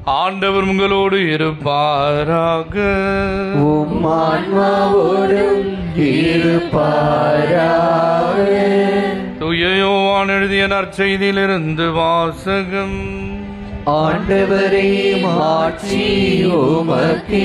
ஆண்டவர் உங்களோடு இருப்பாராக உம் ஆன்மாவோடும் இருப்பாராக துயயோவான் எழுதிய நற்செய்தியிலிருந்து வாசகம் ஆண்டவரே மாட்சி உமக்கே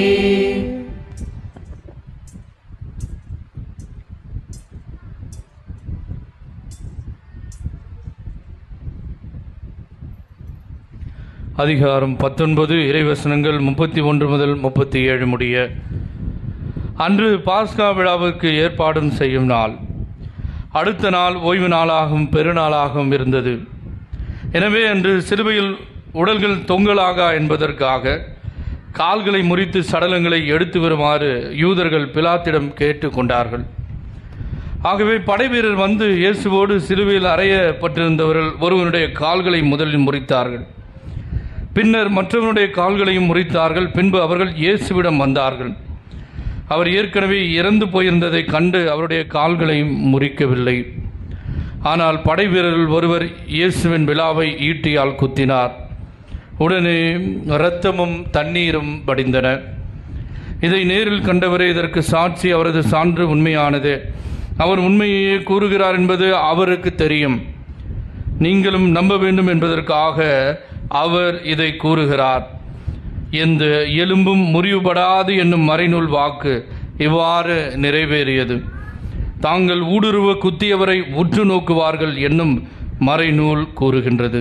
அதிகாரம் பத்தொன்பது இறைவசனங்கள் முப்பத்தி ஒன்று முதல் முப்பத்தி ஏழு முடிய அன்று பாஸ்கா விழாவுக்கு ஏற்பாடும் செய்யும் நாள் அடுத்த நாள் ஓய்வு நாளாகவும் பெருநாளாகவும் இருந்தது எனவே அன்று சிலுவையில் உடல்கள் தொங்கலாகா என்பதற்காக கால்களை முறித்து சடலங்களை எடுத்து வருமாறு யூதர்கள் பிலாத்திடம் கேட்டு கொண்டார்கள் ஆகவே படைவீரர் வந்து இயேசுவோடு சிலுவையில் அறையப்பட்டிருந்தவர்கள் ஒருவனுடைய கால்களை முதலில் முறித்தார்கள் பின்னர் மற்றவனுடைய கால்களையும் முறித்தார்கள் பின்பு அவர்கள் இயேசுவிடம் வந்தார்கள் அவர் ஏற்கனவே இறந்து போயிருந்ததை கண்டு அவருடைய கால்களை முறிக்கவில்லை ஆனால் படை வீரர்கள் ஒருவர் இயேசுவின் விழாவை ஈட்டியால் குத்தினார் உடனே இரத்தமும் தண்ணீரும் வடிந்தன இதை நேரில் கண்டவரே இதற்கு சாட்சி அவரது சான்று உண்மையானது அவர் உண்மையையே கூறுகிறார் என்பது அவருக்கு தெரியும் நீங்களும் நம்ப வேண்டும் என்பதற்காக அவர் இதை கூறுகிறார் எந்த எலும்பும் முறிவுபடாது என்னும் மறைநூல் வாக்கு இவ்வாறு நிறைவேறியது தாங்கள் ஊடுருவ குத்தியவரை உற்று நோக்குவார்கள் என்னும் மறைநூல் கூறுகின்றது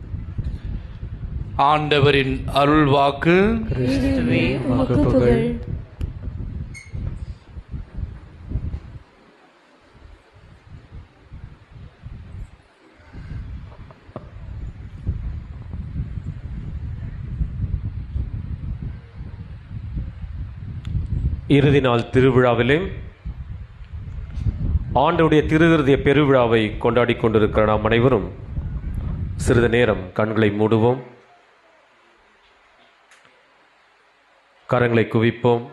ஆண்டவரின் அருள் வாக்கு கிறிஸ்துவே உமக்கு புகழ் இறுதி நாள் திருவிழாவிலே ஆண்டவுடைய திருவிருதிய பெருவிழாவை கொண்டாடி கொண்டிருக்கிற நாம் அனைவரும் சிறிது நேரம் கண்களை மூடுவோம் கரங்களை குவிப்போம்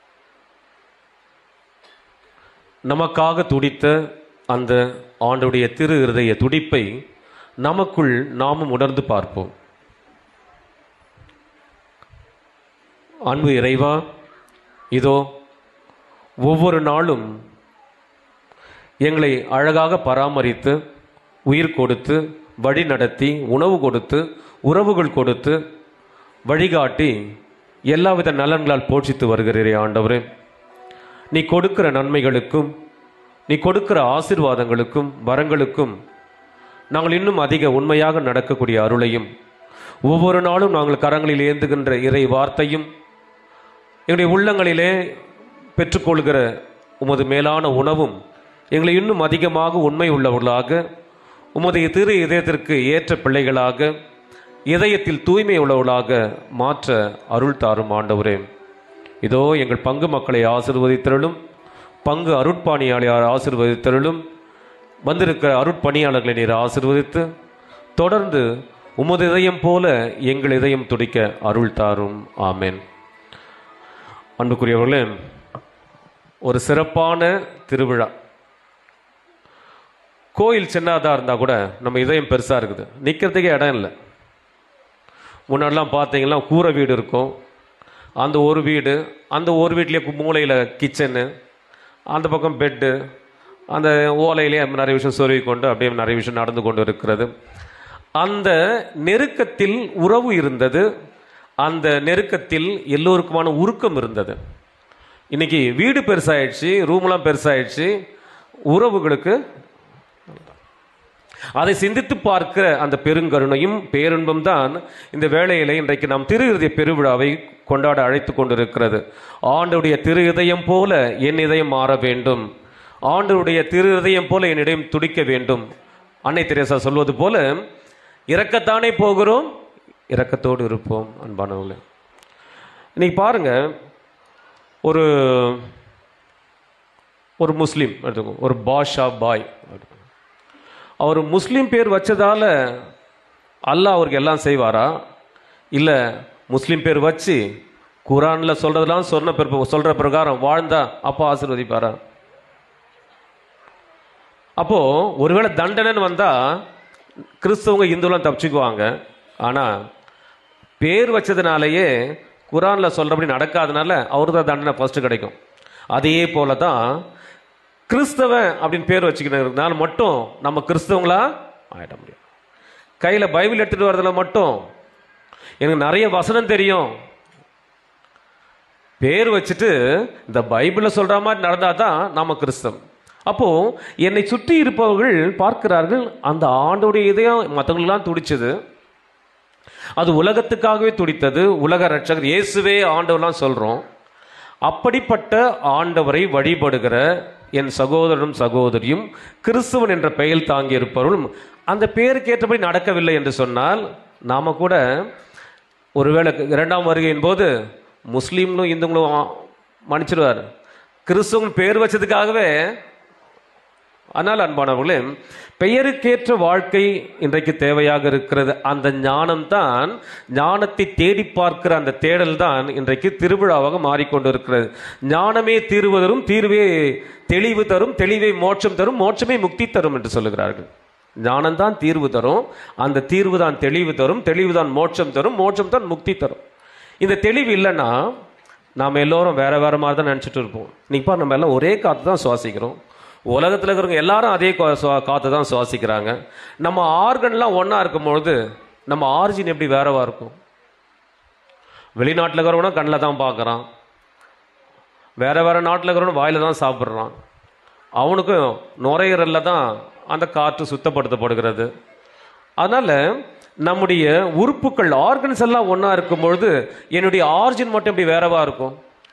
நமக்காக துடித்த அந்த ஆண்டுடைய திரு இருதய துடிப்பை நமக்குள் நாமும் உணர்ந்து பார்ப்போம் அன்பு இறைவா இதோ ஒவ்வொரு நாளும் எங்களை அழகாக பராமரித்து உயிர் கொடுத்து வழி நடத்தி உணவு கொடுத்து உறவுகள் கொடுத்து வழிகாட்டி எல்லாவித நலன்களால் போஷித்து வருகிறீரே ஆண்டவரே நீ கொடுக்கிற நன்மைகளுக்கும் நீ கொடுக்கிற ஆசிர்வாதங்களுக்கும் வரங்களுக்கும் நாங்கள் இன்னும் அதிக உண்மையாக நடக்கக்கூடிய அருளையும் ஒவ்வொரு நாளும் நாங்கள் கரங்களில் ஏந்துகின்ற இறை வார்த்தையும் எங்களுடைய உள்ளங்களிலே பெற்றுக்கொள்கிற உமது மேலான உணவும் எங்களை இன்னும் அதிகமாக உண்மை உள்ளவர்களாக உமது திரு இதயத்திற்கு ஏற்ற பிள்ளைகளாக இதயத்தில் தூய்மை உள்ளவர்களாக மாற்ற அருள் தாரும் ஆண்டவரே இதோ எங்கள் பங்கு மக்களை ஆசிர்வதித்தருளும் பங்கு அருட்பாணியாளை ஆசிர்வதித்தருளும் வந்திருக்கிற அருட்பணியாளர்களை நீர் ஆசிர்வதித்து தொடர்ந்து உமது இதயம் போல எங்கள் இதயம் துடிக்க அருள் தாரும் ஆமென் அன்புக்குரியவர்களே ஒரு சிறப்பான திருவிழா கோயில் சின்னதாக இருந்தால் கூட நம்ம இதயம் பெருசாக இருக்குது நிற்கிறதுக்கே இடம் இல்லை முன்னாடிலாம் பார்த்தீங்கன்னா கூரை வீடு இருக்கும் அந்த ஒரு வீடு அந்த ஒரு வீட்லேயே மூலையில் கிச்சனு அந்த பக்கம் பெட்டு அந்த ஓலையிலே நிறைய விஷயம் சொருவி கொண்டு அப்படியே நிறைய விஷயம் நடந்து கொண்டு இருக்கிறது அந்த நெருக்கத்தில் உறவு இருந்தது அந்த நெருக்கத்தில் எல்லோருக்குமான உருக்கம் இருந்தது இன்னைக்கு வீடு பெருசாயிடுச்சு ரூம்லாம் பெருசாயிடுச்சு உறவுகளுக்கு அதை சிந்தித்து பார்க்கிற அந்த பெருங்கருணையும் பேரின்பம் தான் இந்த வேளையிலே இன்றைக்கு நாம் திரு இதய பெருவிழாவை கொண்டாட அழைத்து கொண்டிருக்கிறது ஆண்டுடைய திரு இதயம் போல என் இதயம் மாற வேண்டும் ஆண்டுடைய திரு இதயம் போல என் இதயம் துடிக்க வேண்டும் அன்னை தெரேசா சொல்வது போல இறக்கத்தானே போகிறோம் இரக்கத்தோடு இருப்போம் அன்பானவங்களே இன்னைக்கு பாருங்க ஒரு ஒரு முஸ்லீம் எடுத்துக்கோ ஒரு பாஷா பாய் அவர் முஸ்லீம் பேர் வச்சதால அல்லாஹ் அவருக்கு எல்லாம் செய்வாரா இல்லை முஸ்லீம் பேர் வச்சு குரானில் சொல்றதெல்லாம் சொன்ன பிற சொல்ற பிரகாரம் வாழ்ந்தா அப்போ ஆசீர்வதிப்பாரா அப்போ ஒருவேளை தண்டனைன்னு வந்தா கிறிஸ்தவங்க இந்துலாம் தப்பிச்சுக்குவாங்க ஆனா பேர் வச்சதுனாலேயே குரான்ல சொல்றபடி நடக்காதனால அவருக்கு தான் தண்டனை ஃபர்ஸ்ட் கிடைக்கும் அதே போல தான் கிறிஸ்தவன் அப்படின்னு பேர் வச்சுக்கிறதுனால மட்டும் நம்ம கிறிஸ்தவங்களா ஆயிட முடியும் கையில் பைபிள் எடுத்துட்டு வரதுல மட்டும் எனக்கு நிறைய வசனம் தெரியும் பேர் வச்சுட்டு இந்த பைபிளில் சொல்ற மாதிரி நடந்தா தான் நாம கிறிஸ்தவம் அப்போ என்னை சுற்றி இருப்பவர்கள் பார்க்கிறார்கள் அந்த ஆண்டோடைய இதயம் மற்றவங்களெல்லாம் துடிச்சது அது உலகத்துக்காகவே துடித்தது உலக ரட்சகர் இயேசுவே ஆண்டவர்லாம் சொல்றோம் அப்படிப்பட்ட ஆண்டவரை வழிபடுகிற என் சகோதரனும் சகோதரியும் கிறிஸ்துவன் என்ற பெயர் தாங்கி இருப்பவர்களும் அந்த பேருக்கு ஏற்றபடி நடக்கவில்லை என்று சொன்னால் நாம கூட ஒருவேளை இரண்டாம் வருகையின் போது முஸ்லீம்களும் இந்துங்களும் ஆ- மன்னிச்சிடுவார் கிறிஸ்துவன் பேர் வச்சதுக்காகவே ஆனால் அன்பானவர்களே பெயருக்கேற்ற வாழ்க்கை இன்றைக்கு தேவையாக இருக்கிறது அந்த ஞானம்தான் ஞானத்தை தேடி பார்க்கிற அந்த தேடல் தான் இன்றைக்கு திருவிழாவாக மாறிக்கொண்டிருக்கிறது ஞானமே தீர்வு தரும் தீர்வே தெளிவு தரும் தெளிவே மோட்சம் தரும் மோட்சமே முக்தி தரும் என்று சொல்லுகிறார்கள் ஞானம்தான் தீர்வு தரும் அந்த தீர்வு தான் தெளிவு தரும் தெளிவு தான் மோட்சம் தரும் மோட்சம் தான் முக்தி தரும் இந்த தெளிவு இல்லைன்னா நாம் எல்லோரும் வேற வேற மாதிரி தான் நினச்சிட்டு இருப்போம் இன்னைக்கு பாரு நம்ம எல்லாம் ஒரே காற்று தான் சுவாசிக்கிறோம் உலகத்தில் இருக்கிறவங்க எல்லாரும் அதே கா- சுவா- காற்று தான் சுவாசிக்கிறாங்க நம்ம ஆர்கன்லாம் ஒன்றா இருக்கும்பொழுது நம்ம ஆரிஜின் எப்படி வேறவா இருக்கும் வெளிநாட்டில் இருக்கிறவனா கண்ணில் தான் பார்க்குறான் வேற வேற நாட்டில் இருக்கிறவன வாயில தான் சாப்பிட்றான் அவனுக்கும் நுரையீரலில் தான் அந்த காற்று சுத்தப்படுத்தப்படுகிறது அதனால நம்முடைய உறுப்புகள் ஆர்கன்ஸ் எல்லாம் ஒன்றா இருக்கும் பொழுது என்னுடைய ஆர்ஜின் மட்டும் எப்படி வேறவா இருக்கும்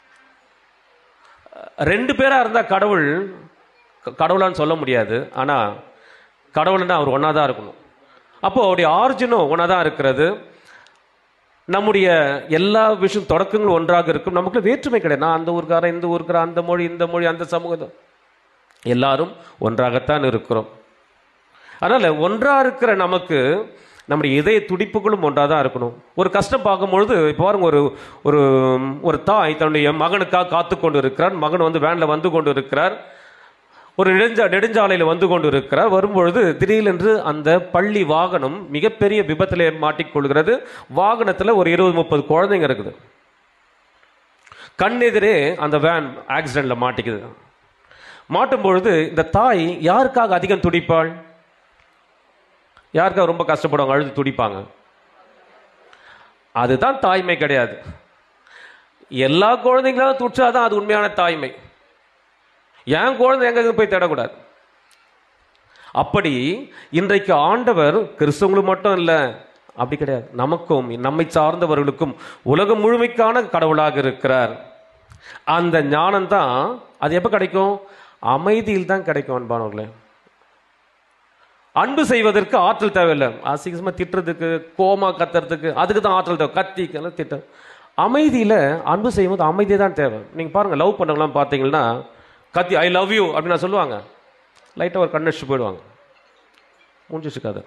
ரெண்டு பேரா இருந்தா கடவுள் க- கடவுளான்னு சொல்ல முடியாது ஆனா கடவுள்னா அவர் ஒன்றா தான் இருக்கணும் அப்போ அவருடைய ஆர்ஜினும் ஒன்றா தான் இருக்கிறது நம்முடைய எல்லா விஷயம் தொடக்கங்களும் ஒன்றாக இருக்கும் நமக்கு வேற்றுமை கிடையாது நான் அந்த ஊருக்காரன் இந்த ஊருக்காரன் அந்த மொழி இந்த மொழி அந்த சமூகம் எல்லாரும் ஒன்றாகத்தான் இருக்கிறோம் அதனால ஒன்றா இருக்கிற நமக்கு நம்முடைய இதய துடிப்புகளும் ஒன்றா தான் இருக்கணும் ஒரு கஷ்டம் பார்க்கும்பொழுது இப்போ பாருங்க ஒரு ஒரு ஒரு தாய் தன்னுடைய மகனுக்காக காத்து கொண்டு இருக்கிறார் மகன் வந்து வேன்ல வந்து கொண்டு இருக்கிறார் ஒரு நெடுஞ்சா நெடுஞ்சாலையில் வந்து கொண்டு இருக்கிறார் வரும்பொழுது திடீரென்று அந்த பள்ளி வாகனம் மிகப்பெரிய விபத்திலே மாட்டிக்கொள்கிறது வாகனத்தில் ஒரு இருபது முப்பது குழந்தைங்க இருக்குது கண்ணெதிரே அந்த வேன் ஆக்சிடென்ட்ல மாட்டிக்குது மாட்டும் பொழுது இந்த தாய் யாருக்காக அதிகம் துடிப்பாள் யாருக்காக ரொம்ப கஷ்டப்படுவாங்க அழுது துடிப்பாங்க அதுதான் தாய்மை கிடையாது எல்லா குழந்தைங்களும் துற்றாதான் அது உண்மையான தாய்மை என் குழந்தை எங்க போய் தேடக்கூடாது அப்படி இன்றைக்கு ஆண்டவர் கிறிஸ்தவங்களுக்கு மட்டும் இல்லை அப்படி கிடையாது நமக்கும் நம்மை சார்ந்தவர்களுக்கும் உலகம் முழுமைக்கான கடவுளாக இருக்கிறார் அந்த ஞானம் தான் அது எப்போ கிடைக்கும் அமைதியில் தான் கிடைக்கும் அன்பானவர்களே அன்பு செய்வதற்கு ஆற்றல் தேவையில்லை அசிங்கமாக திட்டுறதுக்கு கோமா கத்துறதுக்கு அதுக்கு தான் ஆற்றல் தேவை கத்தி கல- திட்ட அமைதியில் அன்பு செய்யும்போது அமைதி தான் தேவை நீங்கள் பாருங்கள் லவ் பண்ணவங்களாம் பார்த்தீங்கன்னா கத்தி ஐ லவ் யூ அப்படின்னு நான் சொல்லுவாங்க லைட்டாக ஒரு கண்ணடிச்சு போயிடுவாங்க முடிஞ்சிச்சு கதை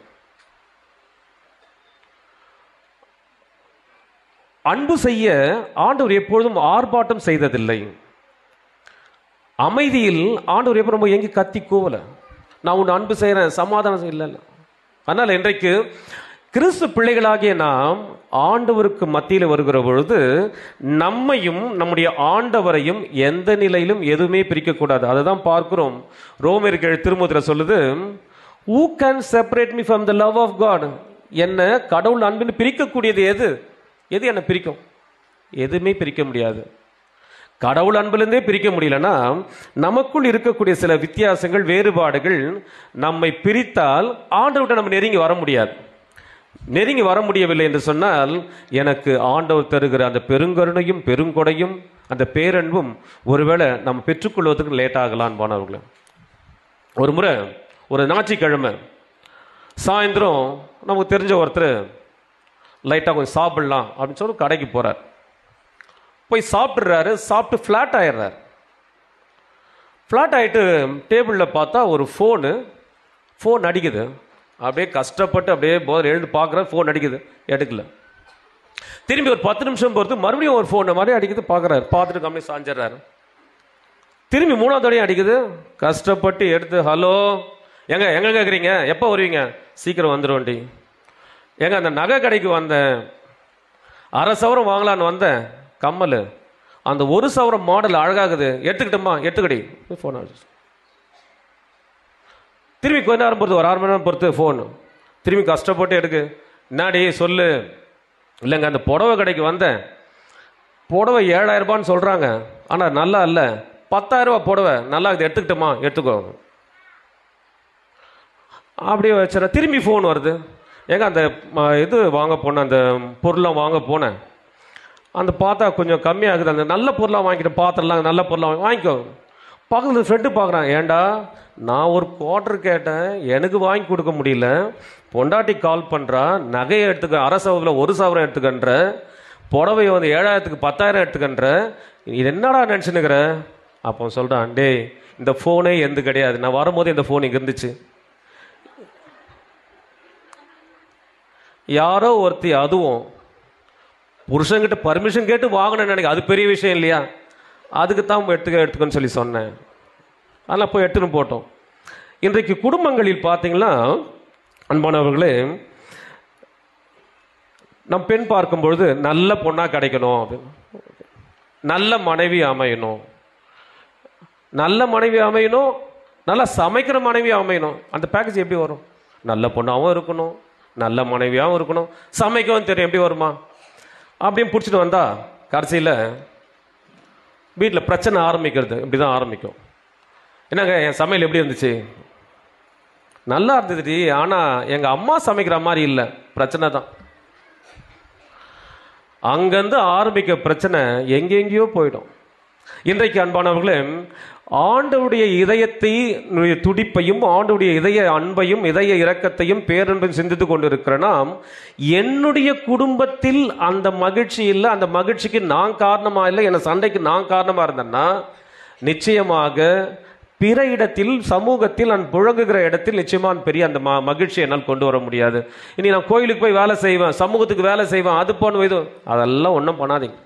அன்பு செய்ய ஆண்டவர் எப்பொழுதும் ஆர்ப்பாட்டம் செய்ததில்லை அமைதியில் ஆண்டவர் எப்போ ரொம்ப எங்கி கத்தி கூவல நான் உன் அன்பு செய்கிறேன் சமாதானம் செய்ய- இல்ல இல்ல அதனால் இன்றைக்கு கிறிஸ்து பிள்ளைகளாகிய நாம் ஆண்டவருக்கு மத்தியில் வருகிற பொழுது நம்மையும் நம்முடைய ஆண்டவரையும் எந்த நிலையிலும் எதுவுமே பிரிக்கக்கூடாது அதை தான் பார்க்கிறோம் ரோமர்கள் திருமுதில் சொல்லுது who can separate me from the love of God என்ன கடவுள் அன்பின்னு பிரிக்கக்கூடியது எது எது என்னை பிரிக்கும் எதுவுமே பிரிக்க முடியாது கடவுள் அன்பிலிருந்தே பிரிக்க முடியலன்னா நமக்குள் இருக்கக்கூடிய சில வித்தியாசங்கள் வேறுபாடுகள் நம்மை பிரித்தால் ஆண்டவர்கிட்ட நம்ம நெருங்கி வர முடியாது நெருங்கி வர முடியவில்லை என்று சொன்னால் எனக்கு ஆண்டவர் தருகிற அந்த பெருங்கருணையும் பெருங்கொடையும் அந்த பேரன்பும் ஒருவேளை நம்ம பெற்றுக்கொள்வதற்கு லேட் ஆகலான்னு போனவர்களே ஒரு முறை ஒரு ஞாயிற்றுக்கிழமை சாயந்தரம் நமக்கு தெரிஞ்ச ஒருத்தர் லைட்டாக கொஞ்சம் சாப்பிடலாம் அப்படின்னு சொல்லி கடைக்கு போகிறார் போய் சாப்பிட்றாரு சாப்பிட்டு ஃப்ளாட் ஆயிடுறாரு ஃப்ளாட் ஆகிட்டு டேபிளில் பார்த்தா ஒரு ஃபோனு ஃபோன் அடிக்குது அப்படியே கஷ்டப்பட்டு அப்படியே போதை எழுந்து பார்க்குறாரு ஃபோன் அடிக்குது எடுக்கல திரும்பி ஒரு பத்து நிமிஷம் பொறுத்து மறுபடியும் ஒரு ஃபோன் மாதிரி அடிக்குது பார்க்குறாரு பார்த்துட்டு கம்மி சாஞ்சிடுறாரு திரும்பி மூணாவது தடையும் அடிக்குது கஷ்டப்பட்டு எடுத்து ஹலோ எங்க எங்க கேட்குறீங்க எப்போ வருவீங்க சீக்கிரம் வந்துடும்டி ஏங்க அந்த நகை கடைக்கு வந்தேன் அரை சவரம் வாங்கலான்னு வந்தேன் கம்மல் அந்த ஒரு சவரம் மாடல் அழகாகுது எடுத்துக்கிட்டோமா எடுத்துக்கடி ஃபோன் திரும்பி கொஞ்ச நேரம் பொறுத்து ஒரு அரை மணி நேரம் பொறுத்து ஃபோன் திரும்பி கஷ்டப்பட்டு எடுக்கு என்னாடி சொல்லு இல்லைங்க அந்த புடவை கடைக்கு வந்தேன் புடவை ஏழாயிரம் ரூபான்னு சொல்கிறாங்க ஆனால் நல்லா இல்லை பத்தாயிரம் ரூபாய் புடவை நல்லா இருக்குது எடுத்துக்கிட்டோமா எடுத்துக்கோ அப்படியே வச்சுற திரும்பி ஃபோன் வருது ஏங்க அந்த ம, இது வாங்க போனேன் அந்த பொருள்லாம் வாங்க போனேன் அந்த பார்த்தா கொஞ்சம் கம்மியாகுது அந்த நல்ல பொருளாக வாங்கிட்டேன் பாத்திரலாம் நல்ல பொருளாக வாங்கி வாங்கிக்கோ பக்கத்தில் ஃப்ரெண்டு பார்க்குறான் ஏன்டா நான் ஒரு குவார்டர் கேட்டேன் எனக்கு வாங்கி கொடுக்க முடியல பொண்டாட்டி கால் பண்ணுறா நகையை எடுத்துக்க அரை சவரில் ஒரு சவரம் எடுத்துக்கன்ற புடவை வந்து ஏழாயிரத்துக்கு பத்தாயிரம் எடுத்துக்கன்ற இது என்னடா நினச்சினுக்கிற அப்போ சொல்கிறான் டேய் இந்த ஃபோனே எந்த கிடையாது நான் வரும்போது இந்த ஃபோன் இங்கே இருந்துச்சு யாரோ ஒருத்தி அதுவும் புருஷன்கிட்ட பர்மிஷன் கேட்டு வாங்கணும்னு நினைக்க அது பெரிய விஷயம் இல்லையா அதுக்கு தான் எடுத்துக்க எடுத்துக்கன்னு சொல்லி சொன்னேன் அதெல்லாம் போய் எடுத்துன்னு போட்டோம் இன்றைக்கு குடும்பங்களில் பார்த்தீங்கன்னா அன்பானவர்களே நம் பெண் பார்க்கும் பொழுது நல்ல பொண்ணாக கிடைக்கணும் அப்படின்னு நல்ல மனைவி அமையணும் நல்ல மனைவி அமையணும் நல்லா சமைக்கிற மனைவி அமையணும் அந்த பேக்கேஜ் எப்படி வரும் நல்ல பொண்ணாகவும் இருக்கணும் நல்ல மனைவியாகவும் இருக்கணும் சமைக்கவும் தெரியும் எப்படி வருமா அப்படியும் பிடிச்சிட்டு வந்தா கடைசியில் வீட்டில் பிரச்சனை ஆரம்பிக்கிறது இப்படி தான் ஆரம்பிக்கும் என்னங்க என் சமையல் எப்படி இருந்துச்சு நல்லா இருந்ததுடி ஆனால் எங்கள் அம்மா சமைக்கிற மாதிரி இல்லை பிரச்சனை தான் அங்கேருந்து ஆரம்பிக்க பிரச்சனை எங்கெங்கேயோ போயிடும் இன்றைக்கு அன்பானவர்களே ஆண்டவுடைய இதயத்தை னுடைய துடிப்பையும் ஆண்டவுடைய இதய அன்பையும் இதய இரக்கத்தையும் பேரன்பையும் சிந்தித்து கொண்டிருக்கிற நாம் என்னுடைய குடும்பத்தில் அந்த மகிழ்ச்சி இல்லை அந்த மகிழ்ச்சிக்கு நான் காரணமா இல்லை என சண்டைக்கு நான் காரணமா இருந்தேன்னா நிச்சயமாக பிற இடத்தில் சமூகத்தில் நான் புழங்குகிற இடத்தில் நிச்சயமா நான் பெரிய அந்த ம- மகிழ்ச்சியை என்னால் கொண்டு வர முடியாது இனி நான் கோயிலுக்கு போய் வேலை செய்வேன் சமூகத்துக்கு வேலை செய்வேன் அது பண்ணுவேன் இது அதெல்லாம் ஒன்றும் பண்ணாதீங்க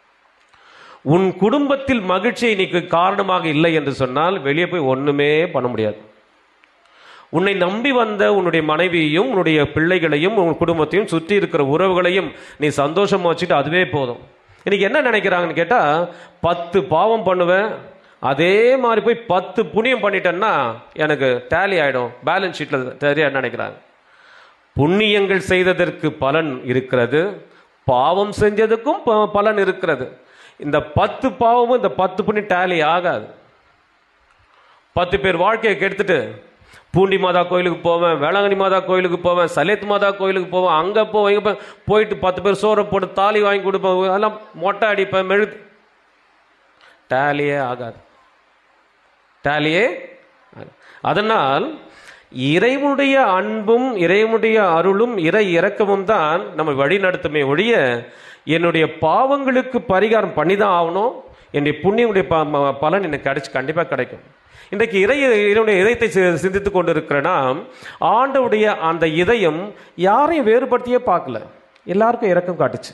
உன் குடும்பத்தில் மகிழ்ச்சி இன்னைக்கு காரணமாக இல்லை என்று சொன்னால் வெளியே போய் ஒண்ணுமே பண்ண முடியாது உன்னை நம்பி வந்த உன்னுடைய மனைவியையும் உன்னுடைய பிள்ளைகளையும் உன் குடும்பத்தையும் சுற்றி இருக்கிற உறவுகளையும் நீ சந்தோஷமா வச்சுட்டு அதுவே போதும் இன்னைக்கு என்ன நினைக்கிறாங்கன்னு கேட்டா பத்து பாவம் பண்ணுவேன் அதே மாதிரி போய் பத்து புண்ணியம் பண்ணிட்டேன்னா எனக்கு டேலி ஆயிடும் பேலன்ஸ் ஷீட்ல சரியா நினைக்கிறாங்க புண்ணியங்கள் செய்ததற்கு பலன் இருக்கிறது பாவம் செஞ்சதுக்கும் ப- பலன் இருக்கிறது இந்த பத்து பாவமும் இந்த பத்து புண்ணியம் டேலி ஆகாது பத்து பேர் வாழ்க்கையை கெடுத்துட்டு பூண்டி மாதா கோயிலுக்கு போவேன் வேளாங்கண்ணி மாதா கோயிலுக்கு போவேன் சலேத் மாதா கோயிலுக்கு போவேன் அங்கே போவேன் இங்கே போவேன் போயிட்டு பத்து பேர் சோறை போட்டு தாலி வாங்கி கொடுப்பேன் அதெல்லாம் மொட்டை அடிப்பேன் மெழு டேலியே ஆகாது டேலியே ஆகாது. அதனால் இறைவனுடைய அன்பும் இறைவனுடைய அருளும் இறை இரக்கமும் தான் நம்ம வழி நடத்துமே ஒழிய என்னுடைய பாவங்களுக்கு பரிகாரம் பண்ணி தான் ஆகணும் என்னுடைய புண்ணியனுடைய ப- ம- பலன் எனக்கு கிடைச்சு கண்டிப்பாக கிடைக்கும் இன்றைக்கு இறை இறைவனுடைய இதயத்தை சி- சிந்தித்துக் கொண்டிருக்கிற நாம் ஆண்டவுடைய அந்த இதயம் யாரையும் வேறுபடுத்தியே பார்க்கல எல்லாருக்கும் இரக்கம் காட்டுச்சு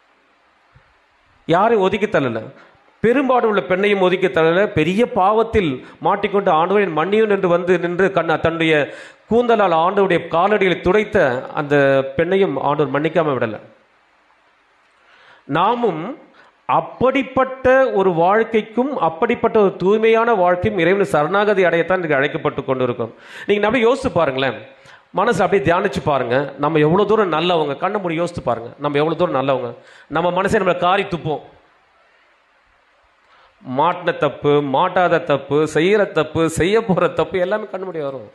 யாரையும் ஒதுக்கி தள்ளல பெரும்பாடு உள்ள பெண்ணையும் ஒதுக்கி தள்ளல பெரிய பாவத்தில் மாட்டிக்கொண்டு ஆண்டவரின் மன்னியும் என்று வந்து நின்று கண்ண தன்னுடைய கூந்தலால் ஆண்டவருடைய காலடிகளை துடைத்த அந்த பெண்ணையும் ஆண்டவர் மன்னிக்காம விடல நாமும் அப்படிப்பட்ட ஒரு வாழ்க்கைக்கும் அப்படிப்பட்ட ஒரு தூய்மையான வாழ்க்கையும் இறைவன் சரணாகதி அடையத்தான் இன்றைக்கு அழைக்கப்பட்டு கொண்டிருக்கோம் நீங்க நம்ம யோசிச்சு பாருங்களேன் மனசு அப்படியே தியானிச்சு பாருங்க நம்ம எவ்வளவு தூரம் நல்லவங்க கண்ண மூடி யோசித்து பாருங்க நம்ம எவ்வளவு தூரம் நல்லவங்க நம்ம மனசை நம்மளை காரி துப்போம் மாட்டின தப்பு மாட்டாத தப்பு செய்யற தப்பு செய்ய போற தப்பு எல்லாமே கண்ணு முடி வரும்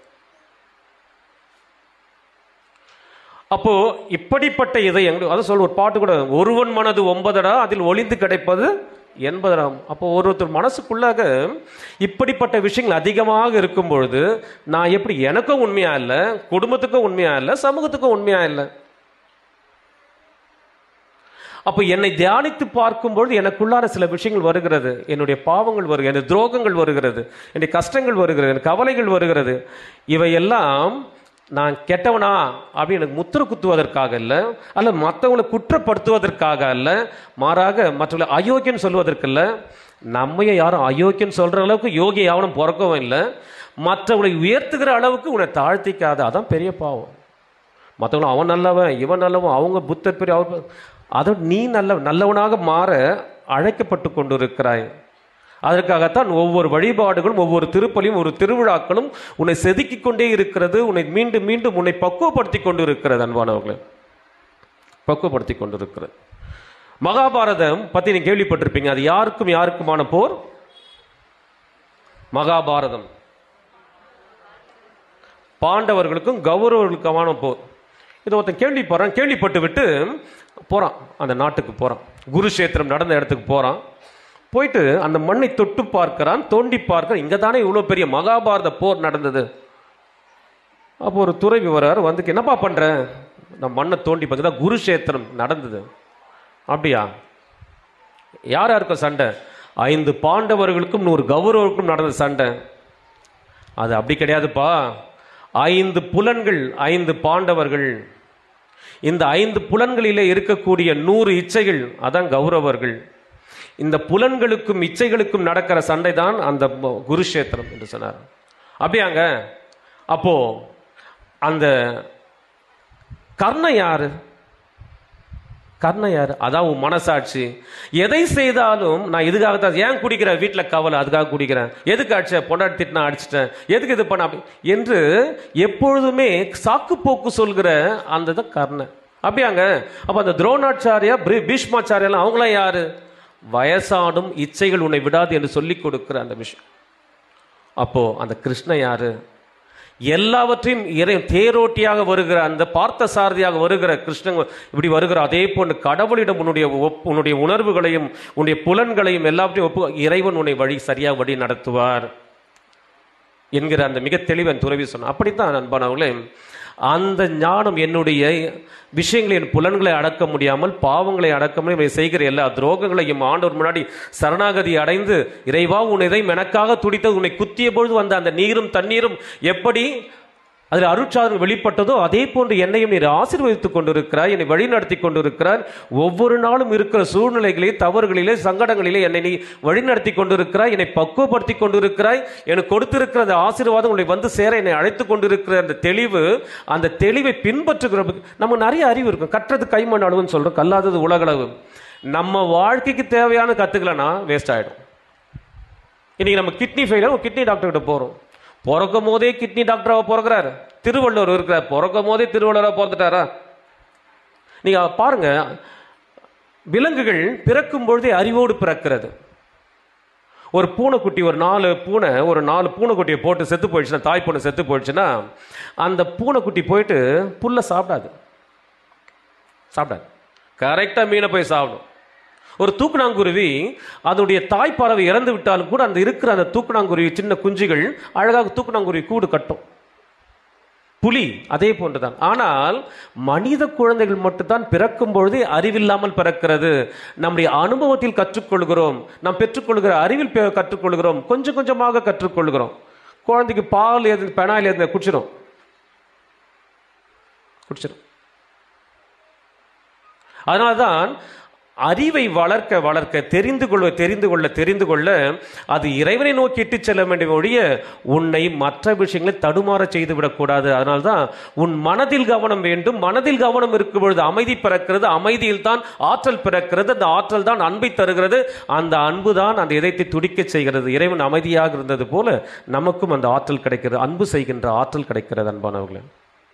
அப்போ இப்படிப்பட்ட இதயங்கள் அதை சொல்ல ஒரு பாட்டு கூட ஒருவன் மனது ஒன்பதடா அதில் ஒளிந்து கிடைப்பது எண்பதாம் அப்போ ஒருத்தர் மனசுக்குள்ளாக இப்படிப்பட்ட விஷயங்கள் அதிகமாக இருக்கும் பொழுது நான் எப்படி எனக்கும் உண்மையா இல்லை குடும்பத்துக்கும் உண்மையா இல்லை சமூகத்துக்கும் உண்மையா இல்லை அப்போ என்னை தியானித்து பார்க்கும்பொழுது எனக்குள்ளார சில விஷயங்கள் வருகிறது என்னுடைய பாவங்கள் வருகிறது என்னுடைய துரோகங்கள் வருகிறது என்னுடைய கஷ்டங்கள் வருகிறது எனக்கு கவலைகள் வருகிறது இவையெல்லாம் நான் கெட்டவனா அப்படின்னு எனக்கு முத்திர குத்துவதற்காக இல்லை அல்ல மற்றவங்களை குற்றப்படுத்துவதற்காக அல்ல மாறாக மற்றவங்களை அயோக்கியன்னு சொல்வதற்கு இல்லை நம்மைய யாரும் அயோக்கியன்னு சொல்ற அளவுக்கு யோகி யாவனும் பிறக்கவும் இல்லை மற்றவங்களை உயர்த்துகிற அளவுக்கு உன்னை தாழ்த்திக்காத அதான் பெரிய பாவம் மற்றவங்களும் அவன் நல்லவன் இவன் நல்லவன் அவங்க புத்தர் பெரிய அவர் பெரிய- அதோடு நீ நல்ல நல்லவனாக மாற அழைக்கப்பட்டு கொண்டிருக்கிறாய் அதற்காகத்தான் ஒவ்வொரு வழிபாடுகளும் ஒவ்வொரு திருப்பலியும் ஒரு திருவிழாக்களும் உன்னை செதுக்கிக் கொண்டே இருக்கிறது உன்னை மீண்டும் மீண்டும் உன்னை பக்குவப்படுத்தி கொண்டு இருக்கிறது அன்பானவர்களே பக்குவப்படுத்தி கொண்டிருக்கிறது மகாபாரதம் பத்தி நீங்க கேள்விப்பட்டிருப்பீங்க அது யாருக்கும் யாருக்குமான போர் மகாபாரதம் பாண்டவர்களுக்கும் கௌரவர்களுக்குமான போர் இது ஒருத்தன் கேள்விப்படுறான் கேள்விப்பட்டு விட்டு போறான் அந்த நாட்டுக்கு போறான் குருஷேத்திரம் நடந்த இடத்துக்கு போறான் போயிட்டு அந்த மண்ணை தொட்டு பார்க்கிறான் தோண்டி பார்க்கிறான் இங்க தானே இவ்வளோ பெரிய மகாபாரத போர் நடந்தது அப்போ ஒரு துறவி வர்றாரு வந்து என்னப்பா பண்ற நான் மண்ணை தோண்டி பார்க்குறா குருஷேத்திரம் நடந்தது அப்படியா யார் யாருக்கும் சண்டை ஐந்து பாண்டவர்களுக்கும் நூறு கௌரவர்களுக்கும் நடந்த சண்டை அது அப்படி கிடையாதுப்பா ஐந்து புலன்கள் ஐந்து பாண்டவர்கள் இந்த ஐந்து புலன்களிலே இருக்கக்கூடிய நூறு இச்சைகள் அதான் கௌரவர்கள் இந்த புலன்களுக்கும் இச்சைகளுக்கும் நடக்கிற சண்டை தான் அந்த ம- குருஷேத்திரம் என்று சொன்னார் அப்படியாங்க அப்போ அந்த கர்ணன் யாரு கர்ணன் யாரு அதான் உன் மனசாட்சி எதை செய்தாலும் நான் இதுக்காக தான் ஏன் குடிக்கிறேன் வீட்டில் கவலை அதுக்காக குடிக்கிறேன் எதுக்கு அடிச்ச பொண்டாட்டி திட்டினா அடிச்சிட்டேன் எதுக்கு இது பண்ண அப்படி- என்று எப்பொழுதுமே சாக்கு போக்கு சொல்கிற அந்த தான் கர்ணன் அப்படியாங்க அப்ப அந்த துரோணாச்சாரியா பீ- பீஷ்மாச்சாரியாலாம் அவங்களாம் யாரு வயசாடும் இச்சைகள் உன்னை விடாது என்று சொல்லிக் கொடுக்கிற அந்த விஷயம் அப்போ அந்த கிருஷ்ணன் யாரு எல்லாவற்றையும் இறை தேரோட்டியாக வருகிற அந்த பார்த்த சாரதியாக வருகிற கிருஷ்ணன் இப்படி வருகிற அதே போன்று கடவுளிடம் உன்னுடைய ஒப்- உன்னுடைய உணர்வுகளையும் உன்னுடைய புலன்களையும் எல்லாவற்றையும் ஒப்பு இறைவன் உன்னை வழி சரியாக வழி நடத்துவார் என்கிற அந்த மிக தெளிவன் துறவி சொன்னான் அப்படித்தான் அன்பானவர்களே அந்த ஞானம் என்னுடைய விஷயங்களை என் புலன்களை அடக்க முடியாமல் பாவங்களை அடக்க முடியாமல் இவை செய்கிற எல்லா துரோகங்களையும் ஆண்டவர் முன்னாடி சரணாகதி அடைந்து இறைவா உன் இதை எனக்காக துடித்தது உன்னை குத்திய பொழுது வந்த அந்த நீரும் தண்ணீரும் எப்படி அதில் அருட்சாதனம் வெளிப்பட்டதோ அதே போன்று என்னையும் நீர் ஆசீர்வதித்துக் கொண்டிருக்கிறாய் என்னை வழிநடத்தி கொண்டிருக்கிறார் ஒவ்வொரு நாளும் இருக்கிற சூழ்நிலைகளிலே தவறுகளிலே சங்கடங்களிலே என்னை நீ வழிநடத்தி கொண்டிருக்கிறாய் என்னை பக்குவப்படுத்தி கொண்டிருக்கிறாய் எனக்கு கொடுத்திருக்கிற அந்த ஆசீர்வாதம் உன்னை வந்து சேர என்னை அழைத்து கொண்டிருக்கிற அந்த தெளிவு அந்த தெளிவை பின்பற்றுகிற நமக்கு நிறைய அறிவு இருக்கும் கற்றது கைமண் அளவுன்னு சொல்றோம் கல்லாதது உலகளவு நம்ம வாழ்க்கைக்கு தேவையான கத்துக்கலனா வேஸ்ட் ஆயிடும் இன்னைக்கு நம்ம கிட்னி ஃபெயிலியர் கிட்னி டாக்டர் கிட்ட போறோம் பிறக்கும் போதே கிட்னி டாக்டராக பிறக்கிறாரு திருவள்ளுவர் இருக்கிறார் பிறக்கும் போதே திருவள்ளுவராக பிறந்துட்டாரா நீங்க பாருங்க விலங்குகள் பிறக்கும் பொழுதே அறிவோடு பிறக்கிறது ஒரு பூனைக்குட்டி ஒரு நாலு பூனை ஒரு நாலு பூனைக்குட்டியை போட்டு செத்து போயிடுச்சுன்னா தாய் பூனை செத்து போயிடுச்சுன்னா அந்த பூனைக்குட்டி போயிட்டு புல்லை சாப்பிடாது சாப்பிடாது கரெக்டாக மீனை போய் சாப்பிடும் ஒரு தூக்குனாங்குருவி அதனுடைய தாய் பறவை இறந்து விட்டாலும் கூட அந்த இருக்கிற அந்த தூக்குனாங்குருவி சின்ன குஞ்சுகள் அழகாக தூக்குனாங்குருவி கூடு கட்டும் புலி அதே போன்றுதான் ஆனால் மனித குழந்தைகள் மட்டும்தான் பிறக்கும் பொழுதே அறிவில்லாமல் பிறக்கிறது நம்முடைய அனுபவத்தில் கற்றுக்கொள்கிறோம் நாம் பெற்றுக்கொள்கிற அறிவில் பெ- கற்றுக்கொள்கிறோம் கொஞ்சம் கொஞ்சமாக கற்றுக்கொள்கிறோம் குழந்தைக்கு பால் எது பெனாயில் எது குடிச்சிடும் குடிச்சிடும் அதனால்தான் அறிவை வளர்க்க வளர்க்க தெரிந்து கொள்ள தெரிந்து கொள்ள தெரிந்து கொள்ள அது இறைவனை நோக்கி இட்டு செல்ல வேண்டிய ஒழிய உன்னை மற்ற விஷயங்களை தடுமாற செய்து விடக்கூடாது அதனால்தான் உன் மனதில் கவனம் வேண்டும் மனதில் கவனம் இருக்கும் பொழுது அமைதி பிறக்கிறது அமைதியில் தான் ஆற்றல் பிறக்கிறது அந்த ஆற்றல் தான் அன்பை தருகிறது அந்த அன்பு தான் அந்த இதயத்தை துடிக்கச் செய்கிறது இறைவன் அமைதியாக இருந்தது போல நமக்கும் அந்த ஆற்றல் கிடைக்கிறது அன்பு செய்கின்ற ஆற்றல் கிடைக்கிறது அன்பானவர்களே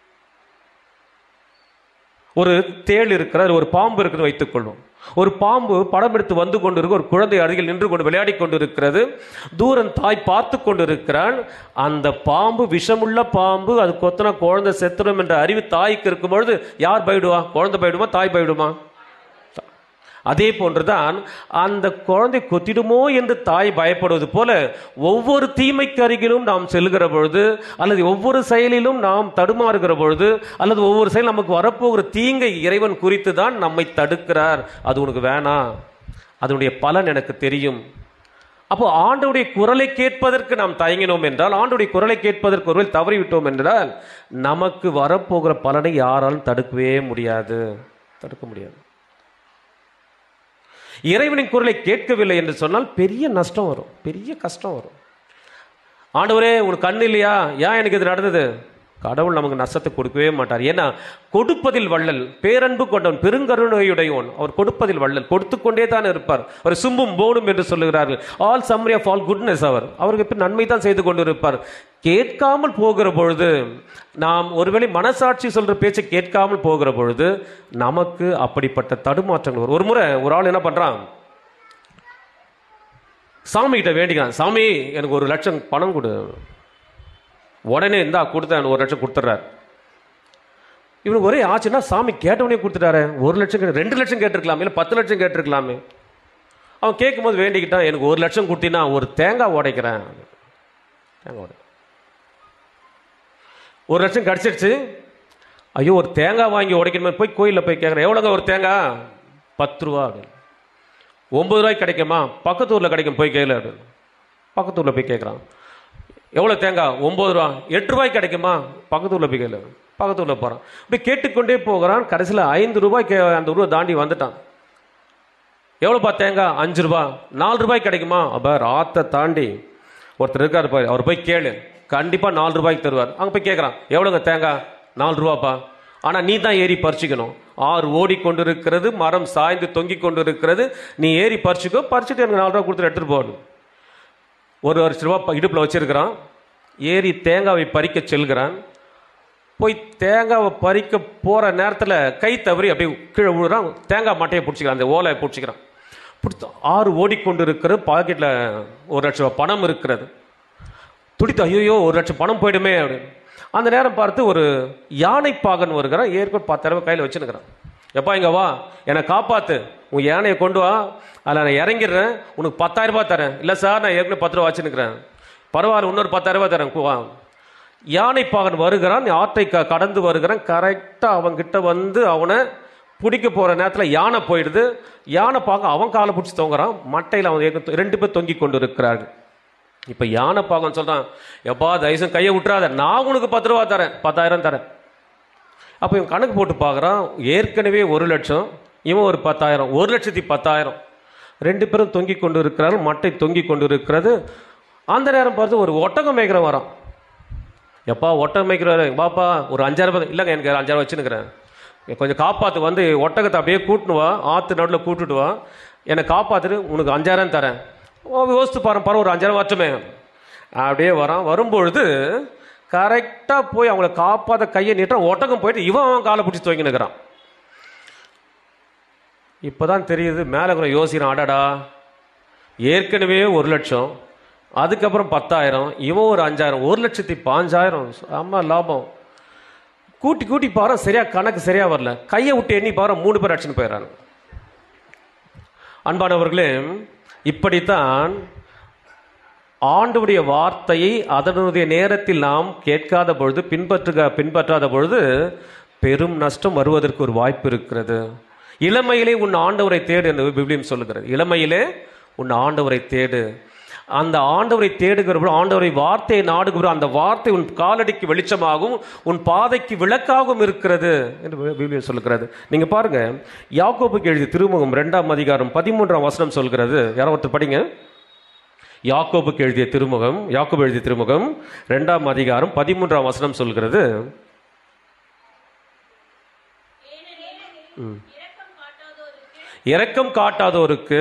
ஒரு தேள் இருக்கிறது ஒரு பாம்பு இருக்கிறது வைத்துக்கொள்வோம் ஒரு பாம்பு படம் எடுத்து வந்து கொண்டிருக்கு ஒரு குழந்தை அருகில் நின்று கொண்டு விளையாடி கொண்டிருக்கிறது தூரன் தாய் பார்த்து கொண்டிருக்கிறான் அந்த பாம்பு விஷமுள்ள பாம்பு அது கொத்தனா குழந்தை செத்துடும் என்ற அறிவு தாய்க்கு இருக்கும் பொழுது யார் பயிடுவா குழந்தை பயிடுமா தாய் பயிடுமா அதே போன்றுதான் அந்த குழந்தை கொத்திடுமோ என்று தாய் பயப்படுவது போல ஒவ்வொரு தீமைக்கு அருகிலும் நாம் செல்கிற பொழுது அல்லது ஒவ்வொரு செயலிலும் நாம் தடுமாறுகிற பொழுது அல்லது ஒவ்வொரு செயல் நமக்கு வரப்போகிற தீங்கை இறைவன் குறித்து தான் நம்மை தடுக்கிறார் அது உனக்கு வேணாம் அதனுடைய பலன் எனக்கு தெரியும் அப்போ ஆண்டவுடைய குரலை கேட்பதற்கு நாம் தயங்கினோம் என்றால் ஆண்டுடைய குரலை கேட்பதற்கு ஒருவேளை தவறிவிட்டோம் என்றால் நமக்கு வரப்போகிற பலனை யாராலும் தடுக்கவே முடியாது தடுக்க முடியாது இறைவனின் குரலை கேட்கவில்லை என்று சொன்னால் பெரிய நஷ்டம் வரும் பெரிய கஷ்டம் வரும் ஆண்டவரே உனக்கு கண் இல்லையா ஏன் எனக்கு இது நடந்தது கடவுள் நமக்கு நஷ்டத்தை கொடுக்கவே மாட்டார் ஏன்னா கொடுப்பதில் வள்ளல் பேரன்பு கொண்டவன் பெருங்கருணையுடையவன் அவர் கொடுப்பதில் வள்ளல் கொடுத்து கொண்டே தான் இருப்பார் அவர் சும்பும் போடும் என்று சொல்லுகிறார்கள் all summary of all goodness அவர் அவருக்கு எப்ப நன்மை தான் செய்து கொண்டு இருப்பார் கேட்காமல் போகிற பொழுது நாம் ஒருவேளை மனசாட்சி சொல்ற பேச்சை கேட்காமல் போகிற பொழுது நமக்கு அப்படிப்பட்ட தடுமாற்றங்கள் வரும் ஒரு முறை ஒரு ஆள் என்ன பண்றான் சாமி கிட்ட வேண்டிக்கிறான் சாமி எனக்கு ஒரு லட்சம் பணம் கொடு உடனே இந்தா கொடுத்தேன் ஒரு லட்சம் கொடுத்துட்றாரு இவனுக்கு ஒரே ஆச்சுன்னா சாமி கேட்டவனே கொடுத்துட்டாரு ஒரு லட்சம் கேட்டு ரெண்டு லட்சம் கேட்டிருக்கலாமே இல்லை பத்து லட்சம் கேட்டிருக்கலாமே அவன் கேட்கும்போது வேண்டிக்கிட்டான் எனக்கு ஒரு லட்சம் கொடுத்தீங்கன்னா ஒரு தேங்காய் உடைக்கிறேன் தேங்காய் உடை ஒரு லட்சம் கிடச்சிருச்சு ஐயோ ஒரு தேங்காய் வாங்கி உடைக்கணுமே போய் கோயிலில் போய் கேட்குறேன் எவ்வளோங்க ஒரு தேங்காய் பத்து ரூபா அப்படின்னு ஒம்பது ரூபாய்க்கு கிடைக்குமா பக்கத்து ஊரில் கிடைக்கும் போய் கையில் அப்படின்னு பக்கத்து ஊரில் போய் கேட்குறான் எவ்வளோ தேங்காய் ஒம்பது ரூபா எட்டு ரூபாய்க்கு கிடைக்குமா பக்கத்து ஊரில் போய் கையில் பக்கத்து ஊரில் போகிறான் இப்படி கேட்டுக்கொண்டே போகிறான் கடைசியில் ஐந்து ரூபாய்க்கு அந்த ரூபா தாண்டி வந்துட்டான் எவ்வளோப்பா தேங்காய் அஞ்சு ரூபா நாலு ரூபாய்க்கு கிடைக்குமா அப்போ ஆத்தை தாண்டி ஒருத்தர் இருக்காரு பாரு அவர் போய் கேளு கண்டிப்பாக நாலு ரூபாய்க்கு தருவார் அங்கே போய் கேட்குறான் எவ்வளோங்க தேங்காய் நாலு ரூபாப்பா ஆனால் நீ தான் ஏறி பறிச்சுக்கணும் ஆறு ஓடிக்கொண்டு இருக்கிறது மரம் சாய்ந்து தொங்கிக் கொண்டு இருக்கிறது நீ ஏறி பறிச்சுக்கோ பறிச்சுட்டு எனக்கு நாலு ரூபா கொடுத்துட்டு எடுத்துகிட்டு போகணும் ஒரு லட்ச ரூபா இடுப்பில் வச்சிருக்கிறான் ஏறி தேங்காவை பறிக்க செல்கிறான் போய் தேங்காவை பறிக்க போகிற நேரத்தில் கை தவறி அப்படியே கீழே விழுறான் தேங்காய் மட்டையை பிடிச்சிக்கிறான் அந்த ஓலையை பிடிச்சிக்கிறான் பிடிச்ச ஆறு ஓடிக்கொண்டு இருக்கிறது பாக்கெட்டில் ஒரு லட்ச ரூபா பணம் இருக்கிறது துடித்து ஐயோ ஒரு லட்சம் பணம் போயிடுமே அப்படின்னு அந்த நேரம் பார்த்து ஒரு யானை பாகன் வருகிறான் ஏற்கனவே பத்தாயிரம் கையில் வச்சுருக்கிறான் எப்பா இங்க வா என்னை காப்பாத்து உன் யானையை கொண்டு வா அதில் நான் இறங்கிடுறேன் உனக்கு பத்தாயிரம் ரூபாய் தரேன் இல்லை சார் நான் ஏற்கனவே பத்து ரூபா வச்சுருக்கிறேன் பரவாயில்ல இன்னொரு பத்தாயிரம் ரூபாய் தரேன் கு- வா யானை பாகன் வருகிறான் நீ ஆற்றை க கடந்து வருகிறான் கரெக்டாக அவன்கிட்ட வந்து அவனை பிடிக்க போகிற நேரத்தில் யானை போயிடுது யானை பார்க்க அவன் காலை பிடிச்சி தொங்குறான் மட்டையில் அவன் ஏற்கனவே ரெண்டு பேர் தொங்கி கொண்டு இருக்கிறார்கள் இப்போ யானை பாகன் சொல்கிறான் எப்பா தயவுசம் கையை விட்டுறாத நான் உனக்கு பத்து ரூபா தரேன் பத்தாயிரம் தரேன் அப்போ இவன் கணக்கு போட்டு பார்க்குறான் ஏற்கனவே ஒரு லட்சம் இவன் ஒரு பத்தாயிரம் ஒரு லட்சத்தி பத்தாயிரம் ரெண்டு பேரும் தொங்கி கொண்டு இருக்கிறார்கள் மட்டை தொங்கி கொண்டு இருக்கிறது அந்த நேரம் பார்த்து ஒரு ஒட்டகம் மேய்க்கிறவன் வரான் எப்பா ஒட்டகம் மேய்க்கிறாரு பாப்பா ஒரு அஞ்சாயிரம் ரூபாய் இல்லைங்க எனக்கு அஞ்சாயிரம் வச்சுன்னுக்கிறேன் கொஞ்சம் காப்பாற்று வந்து ஒட்டகத்தை அப்படியே கூட்டுன்னு வா ஆற்று நடுவில் கூட்டுட்டு வா என்னை காப்பாற்றுட்டு உனக்கு அஞ்சாயிரம் தரேன் ஓ யோசித்து பாரு பாரு ஒரு அஞ்சாயிரம் வரட்டுமே அப்படியே வரான் வரும்பொழுது கரெக்டாக போய் அவங்கள காப்பாற்ற கையை நீட்டான் ஒட்டகம் போயிட்டு இவன் அவன் காலை பிடிச்சி தூங்கி நிற்கிறான் இப்போதான் தெரியுது மேலே கூட யோசிக்கிறான் அடடா ஏற்கனவே ஒரு லட்சம் அதுக்கப்புறம் பத்தாயிரம் இவன் ஒரு அஞ்சாயிரம் ஒரு லட்சத்தி பாஞ்சாயிரம் அம்மா லாபம் கூட்டி கூட்டி பாரு சரியா கணக்கு சரியா வரல கையை விட்டு எண்ணி பாரு மூணு பேர் அடிச்சுன்னு போயிடறாங்க அன்பானவர்களே இப்படித்தான் ஆண்டவுடைய வார்த்தையை அதனுடைய நேரத்தில் நாம் கேட்காத பொழுது பின்பற்றுக பின்பற்றாத பொழுது பெரும் நஷ்டம் வருவதற்கு ஒரு வாய்ப்பு இருக்கிறது இளமையிலே உன் ஆண்டவரை தேடு என்று விபிலியம் சொல்லுகிறது இளமையிலே உன் ஆண்டவரை தேடு அந்த ஆண்டவரை தேடுகிற பொழுது ஆண்டவரை வார்த்தையை நாடுகிற பொழுது அந்த வார்த்தை உன் காலடிக்கு வெளிச்சமாகவும் உன் பாதைக்கு விளக்காகவும் இருக்கிறது என்று விபிலியம் சொல்லுகிறது நீங்க பாருங்க யாக்கோபுக்கு எழுதிய திருமுகம் இரண்டாம் அதிகாரம் பதிமூன்றாம் வசனம் சொல்கிறது யாரோ ஒருத்தர் படிங்க யாக்கோபுக்கு எழுதிய திருமுகம் யாக்கோபு எழுதிய திருமுகம் இரண்டாம் அதிகாரம் பதிமூன்றாம் வசனம் சொல்கிறது ம். இரக்கம் காட்டாதோருக்கு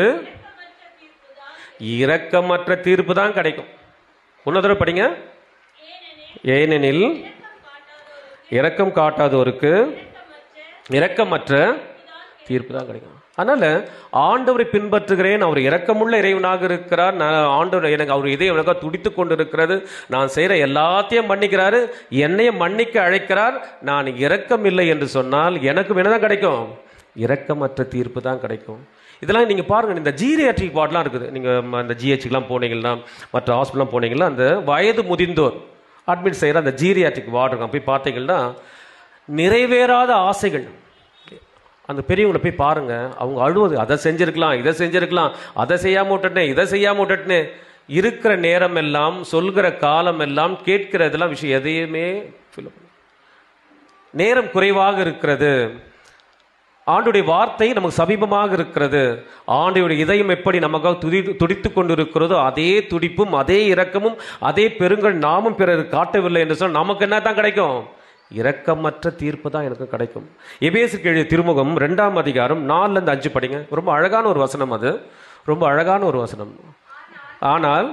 இரக்கமற்ற தீர்ப்பு தான் கிடைக்கும் இன்னொரு தடவை படிங்க ஏனெனில் இரக்கம் காட்டாதோருக்கு இரக்கமற்ற தீர்ப்பு தான் கிடைக்கும் அதனால ஆண்டவரை பின்பற்றுகிறேன் அவர் இரக்கமுள்ள இறைவனாக இருக்கிறார் நான் ஆண்டவர் எனக்கு அவர் இதயம் எனக்கு துடித்து கொண்டு இருக்கிறது நான் செய்கிற எல்லாத்தையும் மன்னிக்கிறாரு என்னையும் மன்னிக்க அழைக்கிறார் நான் இரக்கம் இல்லை என்று சொன்னால் எனக்கு என்னதான் கிடைக்கும் இரக்கமற்ற தீர்ப்பு தான் கிடைக்கும் இதெல்லாம் நீங்கள் பாருங்கள் இந்த ஜீரியாட்ரிக் வார்டெலாம் இருக்குது நீங்கள் அந்த ஜிஹெச்சுக்கெலாம் போனீங்கன்னா மற்ற ஹாஸ்பிட்டலாம் போனீங்கன்னா அந்த வயது முதிர்ந்தோர் அட்மிட் செய்கிற அந்த ஜீரியாட்ரிக் வார்டு இருக்கும் போய் பார்த்தீங்கன்னா நிறைவேறாத ஆசைகள் அந்த பெரியவங்களை போய் பாருங்க அவங்க அழுவது அதை செஞ்சிருக்கலாம் இதை செஞ்சிருக்கலாம் அதை செய்யாம விட்டுட்டேன் இதை செய்யாம விட்டுட்டேன் இருக்கிற நேரம் எல்லாம் சொல்கிற காலம் எல்லாம் கேட்கிற இதெல்லாம் விஷயம் எதையுமே fill up பண்ண- நேரம் குறைவாக இருக்கிறது ஆண்டுடைய வார்த்தை நமக்கு சமீபமாக இருக்கிறது ஆண்டுடைய இதயம் எப்படி நமக்காக துடி துடித்து கொண்டிருக்கிறதோ அதே துடிப்பும் அதே இரக்கமும் அதே பெருங்கள் நாமும் பிறர் காட்டவில்லை என்று சொன்னால் நமக்கு என்ன தான் கிடைக்கும் இரக்கமற்ற தீர்ப்பு தான் எனக்கு கிடைக்கும் எபேசுக்கு எழுதிய திருமுகம் ரெண்டாம் அதிகாரம் நாலுல இருந்து அஞ்சு படிங்க ரொம்ப அழகான ஒரு வசனம் அது ரொம்ப அழகான ஒரு வசனம் ஆனால்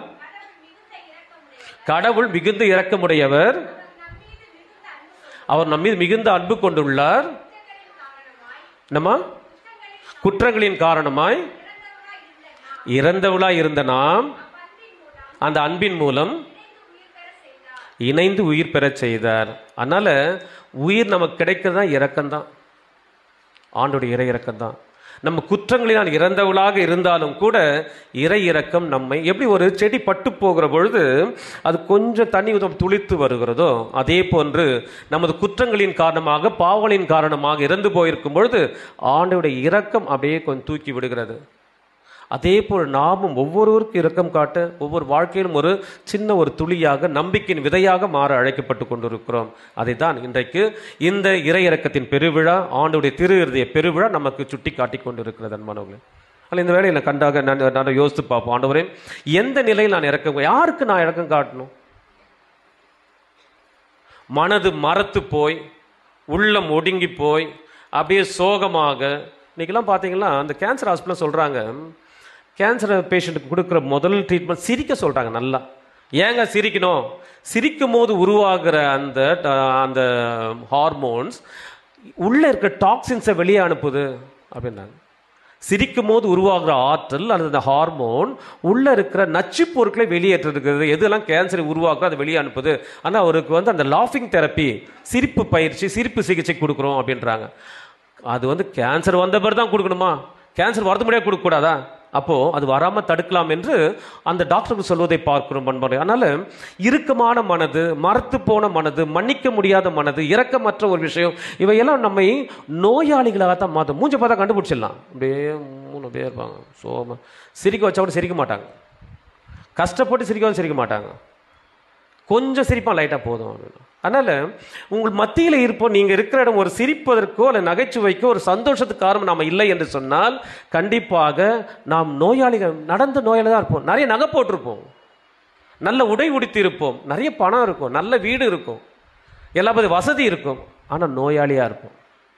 கடவுள் மிகுந்த இரக்கமுடையவர் அவர் நம்மீது மிகுந்த அன்பு கொண்டுள்ளார் நம்ம குற்றங்களின் காரணமாய் இறந்தவளாய் இருந்த நாம் அந்த அன்பின் மூலம் இணைந்து உயிர் பெறச் செய்தார் அதனால உயிர் நமக்கு கிடைக்கிறதா இரக்கம்தான் ஆண்டோடைய இறை இரக்கம்தான் நம்ம குற்றங்களினால் இறந்தவளாக இருந்தாலும் கூட இறை இரக்கம் நம்மை எப்படி ஒரு செடி பட்டு போகிற பொழுது அது கொஞ்சம் தண்ணி ஊத்த துளித்து வருகிறதோ அதே போன்று நமது குற்றங்களின் காரணமாக பாவங்களின் காரணமாக இறந்து போயிருக்கும் பொழுது ஆண்டோடைய இரக்கம் அப்படியே கொஞ்சம் தூக்கி விடுகிறது அதே போல் நாமும் ஒவ்வொருவருக்கும் இரக்கம் காட்ட ஒவ்வொரு வாழ்க்கையிலும் ஒரு சின்ன ஒரு துளியாக நம்பிக்கையின் விதையாக மாற அழைக்கப்பட்டு கொண்டிருக்கிறோம் அதை தான் இன்றைக்கு இந்த இறை இறக்கத்தின் பெருவிழா ஆண்டுடைய திரு இருதய பெருவிழா நமக்கு சுட்டி காட்டி கொண்டிருக்கிறது அன்பானவர்களே அதில் இந்த வேலையை கண்டாக நான் நான் யோசித்து பார்ப்போம் ஆண்டவரே எந்த நிலையில் நான் இறக்கம் யாருக்கு நான் இறக்கம் காட்டணும் மனது மரத்து போய் உள்ளம் ஒடுங்கி போய் அப்படியே சோகமாக இன்னைக்கெல்லாம் பார்த்தீங்கன்னா அந்த கேன்சர் ஹாஸ்பிட்டல் சொல்கிறாங்க கேன்சர் பேஷண்ட்டுக்கு கொடுக்குற முதல் ட்ரீட்மெண்ட் சிரிக்க சொல்கிறாங்க நல்லா ஏங்க சிரிக்கணும் சிரிக்கும் போது உருவாகிற அந்த அஹ், அந்த ஹார்மோன்ஸ் உள்ளே இருக்க டாக்ஸின்ஸை வெளியே அனுப்புது அப்படின்னாங்க சிரிக்கும் போது உருவாகிற ஆற்றல் அல்லது அந்த ஹார்மோன் உள்ள இருக்கிற நச்சு பொருட்களை வெளியேற்றிருக்கிறது எதெல்லாம் கேன்சரை உருவாக்குறோ அதை வெளியே அனுப்புது ஆனால் அவருக்கு வந்து அந்த லாஃபிங் தெரப்பி சிரிப்பு பயிற்சி சிரிப்பு சிகிச்சை கொடுக்குறோம் அப்படின்றாங்க அது வந்து கேன்சர் வந்த பிறகு தான் கொடுக்கணுமா கேன்சர் வரது முடியாது கொடுக்கக்கூடாதா அப்போ அது வராம தடுக்கலாம் என்று அந்த டாக்டருக்கு சொல்வதை பார்க்கிறோம் பண்பாடு அதனால இறுக்கமான மனது மரத்து போன மனது மன்னிக்க முடியாத மனது இரக்கமற்ற ஒரு விஷயம் இவையெல்லாம் நம்மை நோயாளிகளாக தான் மாற்றும் மூஞ்ச பார்த்தா கண்டுபிடிச்சிடலாம் அப்படியே மூணு பேர் இருப்பாங்க சோம சிரிக்க வச்சா கூட சிரிக்க மாட்டாங்க கஷ்டப்பட்டு சிரிக்கவும் சிரிக்க மாட்டாங்க கொஞ்சம் சிரிப்பான் லைட்டாக போதும் அப்படின்னு. அதனால உங்கள் மத்தியில் இருப்போம் நீங்கள் இருக்கிற இடம் ஒரு சிரிப்பதற்கோ அல்ல நகைச்சுவைக்கோ ஒரு சந்தோஷத்துக்கு காரணம் நாம் இல்லை என்று சொன்னால் கண்டிப்பாக நாம் நோயாளிகள் நடந்த நோயாளி தான் இருப்போம் நிறைய நகை போட்டிருப்போம் நல்ல உடை உடுத்தி இருப்போம் நிறைய பணம் இருக்கும் நல்ல வீடு இருக்கும் எல்லா பத்தி வசதி இருக்கும் ஆனால் நோயாளியாக இருப்போம்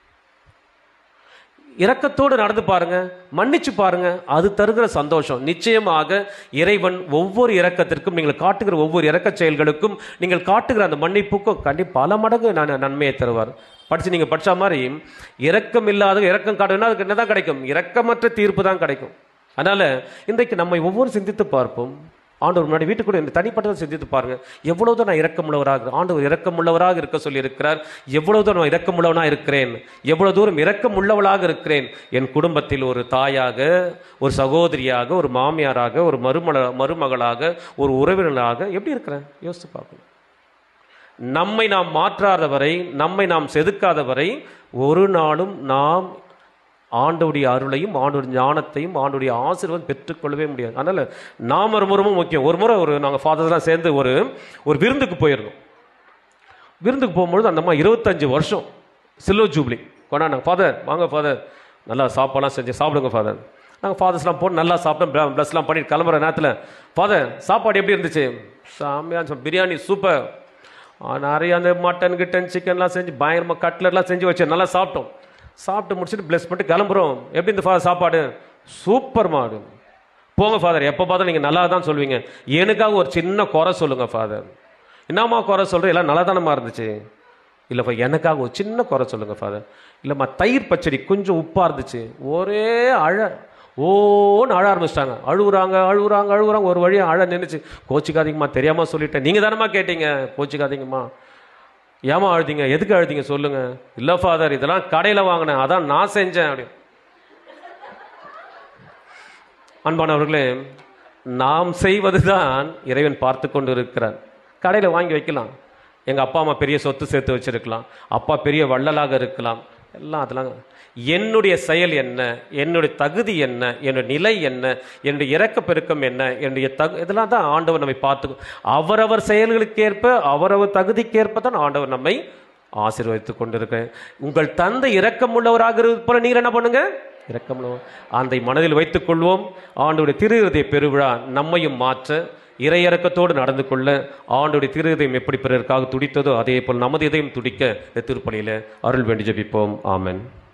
இரக்கத்தோடு நடந்து பாருங்க மன்னிச்சு பாருங்க அது தருகிற சந்தோஷம் நிச்சயமாக இறைவன் ஒவ்வொரு இரக்கத்திற்கும் நீங்கள் காட்டுகிற ஒவ்வொரு இரக்க செயல்களுக்கும் நீங்கள் காட்டுகிற அந்த மன்னிப்புக்கும் கண்டிப்பாக பல மடங்கு நான் நன்மையை தருவார் படிச்சு நீங்க படிச்ச மாதிரி இரக்கம் இல்லாத இரக்கம் காட்டுனா அதுக்கு என்னதான் கிடைக்கும் இரக்கமற்ற தீர்ப்பு தான் கிடைக்கும் அதனால இன்றைக்கு நம்மை ஒவ்வொரு சிந்தித்து பார்ப்போம் ஆண்டவர் முன்னாடி வீட்டுக்குள்ள இந்த தனிப்பட்டதை சிந்தித்து பாருங்க எவ்வளவுதான் நான் இரக்கமுள்ளவராக ஆண்டவர் இரக்கமுள்ளவராக இருக்க சொல்லி இருக்கிறார் எவ்வளவுதான் நான் இரக்கமுள்ளவனா இருக்கிறேன் எவ்வளவு தூரம் இரக்கமுள்ளவளாக இருக்கிறேன் என் குடும்பத்தில் ஒரு தாயாக ஒரு சகோதரியாக ஒரு மாமியாராக ஒரு மருமல மருமகளாக ஒரு உறவினராக எப்படி இருக்கிறேன் யோசித்து பார்க்கணும் நம்மை நாம் மாற்றாதவரை நம்மை நாம் செதுக்காதவரை ஒரு நாளும் நாம் ஆண்டவுடைய அருளையும் ஆண்டோடைய ஞானத்தையும் ஆண்டோடைய ஆசீர்வாதம் பெற்றுக்கொள்ளவே முடியாது அதனால நாம் ரொம்ப ரொம்ப முக்கியம் ஒரு முறை ஒரு நாங்கள் ஃபாதர்ஸ்லாம் சேர்ந்து ஒரு ஒரு விருந்துக்கு போயிருந்தோம் விருந்துக்கு போகும்பொழுது அந்த அம்மா இருபத்தஞ்சு வருஷம் சில்வர் ஜூப்ளி கொண்டாண்டாங்க ஃபாதர் வாங்க ஃபாதர் நல்லா சாப்பாடுலாம் செஞ்சு சாப்பிடுங்க ஃபாதர் நாங்கள் ஃபாதர்ஸ்லாம் போட்டு நல்லா சாப்பிட்டோம் ப்ளஸ்லாம் பண்ணிட்டு கிளம்புற நேரத்தில் ஃபாதர் சாப்பாடு எப்படி இருந்துச்சு சாமியாக பிரியாணி சூப்பர் நிறைய அந்த மட்டன் கிட்டன் சிக்கன்லாம் செஞ்சு பயங்கரமாக கட்லர்லாம் செஞ்சு வச்சு நல்லா சாப்பிட்டோம் சாப்பிட்டு முடிச்சுட்டு ப்ளஸ் பண்ணிட்டு கிளம்புறோம் எப்படி இந்த ஃபாதர் சாப்பாடு சூப்பர் மாடு போங்க ஃபாதர் எப்போ பார்த்தா நீங்கள் நல்லா தான் சொல்லுவீங்க எனக்காக ஒரு சின்ன குறை சொல்லுங்க ஃபாதர் என்னம்மா குறை சொல்கிறேன் எல்லாம் நல்லா தானம்மா இருந்துச்சு இல்லைப்பா எனக்காக ஒரு சின்ன குறை சொல்லுங்க ஃபாதர் இல்லைம்மா தயிர் பச்சடி கொஞ்சம் உப்பாக இருந்துச்சு ஒரே அழ ஓன்னு அழ ஆரம்பிச்சிட்டாங்க அழுகுறாங்க அழுகுறாங்க அழுகுறாங்க ஒரு வழியாக அழ நின்றுச்சு கோச்சிக்காதீங்கம்மா தெரியாமல் சொல்லிட்டேன் நீங்கள் தானம்மா கேட்டீங்க கோச்சிக்காதீங்கம்மா ஏமா அழுதீங்க எதுக்கு அழுதீங்க சொல்லுங்க இல்லை ஃபாதர் இதெல்லாம் கடையில் வாங்கினேன் அதான் நான் செஞ்சேன் அப்படி அன்பானவர்களே நாம் செய்வதுதான் இறைவன் பார்த்து கொண்டு இருக்கிறார் கடையில் வாங்கி வைக்கலாம் எங்கள் அப்பா அம்மா பெரிய சொத்து சேர்த்து வச்சிருக்கலாம் அப்பா பெரிய வள்ளலாக இருக்கலாம் எல்லாம் அதெல்லாம் என்னுடைய செயல் என்ன என்னுடைய தகுதி என்ன என்னுடைய நிலை என்ன என்னுடைய இறக்க பெருக்கம் என்ன என்னுடைய தகு இதெல்லாம் தான் ஆண்டவர் நம்மை பார்த்து அவரவர் செயல்களுக்கேற்ப அவரவர் தகுதிக்கேற்ப தான் ஆண்டவர் நம்மை ஆசீர்வதித்துக் கொண்டிருக்கிறேன் உங்கள் தந்தை இரக்கமுள்ளவராக இருப்பது போல நீர் என்ன பண்ணுங்க இரக்கமுள்ளவர் அந்த மனதில் வைத்துக் கொள்வோம் ஆண்டுடைய திருஹிருதய பெருவிழா நம்மையும் மாற்ற இறையிறக்கத்தோடு நடந்து கொள்ள ஆண்டுடைய திருஹிருதயம் எப்படி பிறருக்காக துடித்ததோ அதே போல் நமது இதயம் துடிக்க இந்த திருப்பலியில அருள் வேண்டி ஜெபிப்போம் ஆமென்